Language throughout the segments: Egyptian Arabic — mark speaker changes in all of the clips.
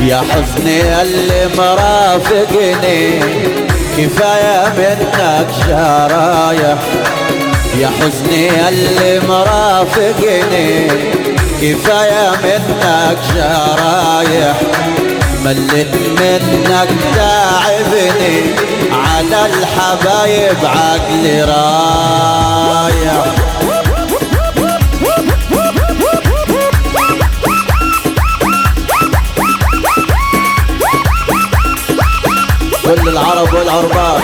Speaker 1: يا حزني اللي مرافقني كفاية منك شرايح يا حزني اللي مرافقني كفاية منك شرايح ملت منك تعبني على الحبايب عقلي رايح كل العرب والعربات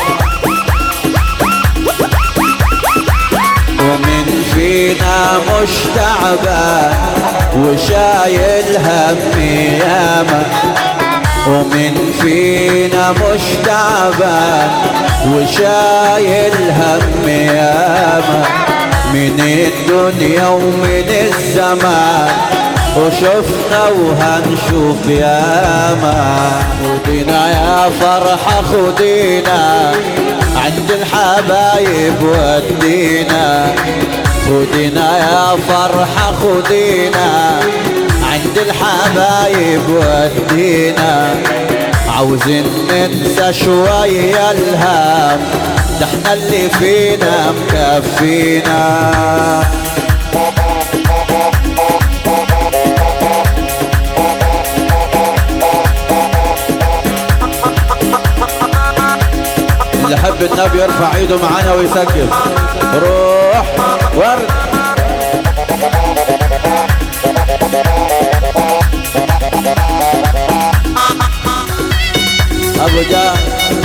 Speaker 1: ومن فينا مش تعبان وشايل هم ياما ومن فينا مش تعبان وشايل هم ياما من الدنيا ومن الزمان وشفنا وهنشوف ياما خدينا يا فرحة خدينا عند الحبايب ودينا خدينا يا فرحة خدينا عند الحبايب ودينا عاوزين ننسى شوية الهام ده احنا اللي فينا مكفينا اللي حب النبي يرفع ايده معانا ويسقف روح ورد ابو جان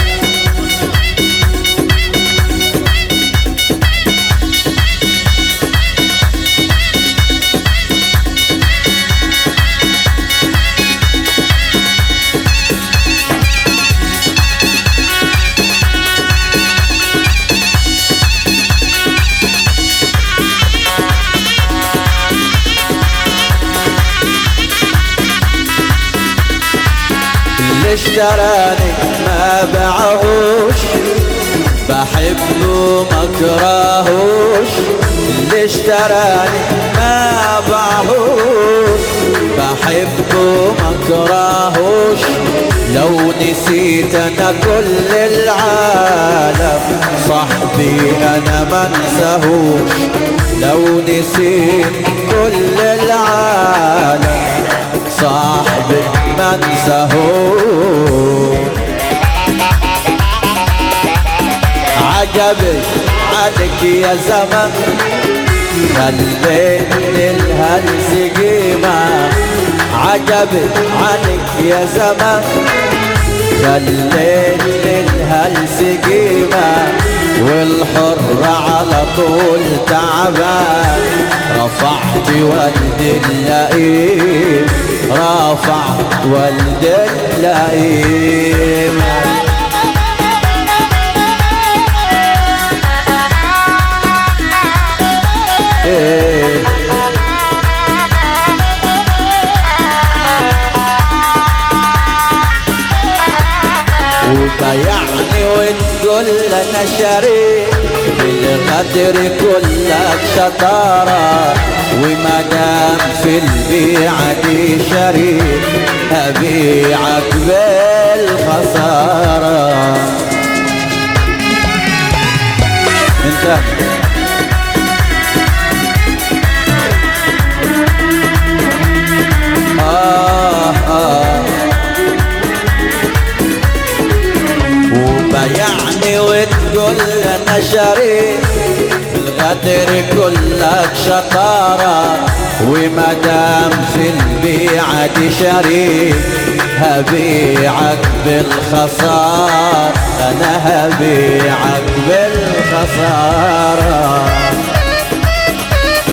Speaker 1: اللي اشتراني ما باعهوش بحبه ما كرهوش اللي اشتراني ما باعهوش بحبه ما كرهوش لو نسيت انا كل العالم صاحبي انا ما انساهوش لو نسيت كل العالم صاحبي ما انساهوش عجبي عليك يا زمن خليتني الهلس قيمة عجبي عليك يا زمن خليتني الهلس قيمة والحر على طول تعبان رفعت ولد اللئيم رافع ولد اللئيم إيه. وبيعني وتقول انا شريك بالغدر كلك شطارة وما دام في البيعة دي شريك أبيعك بالخسارة انت آه آه وبيعني وتقول انا شريك الغدر كلك شطارة وما دام في البيعة دي شريك هبيعك بالخسارة انا هبيعك بالخسارة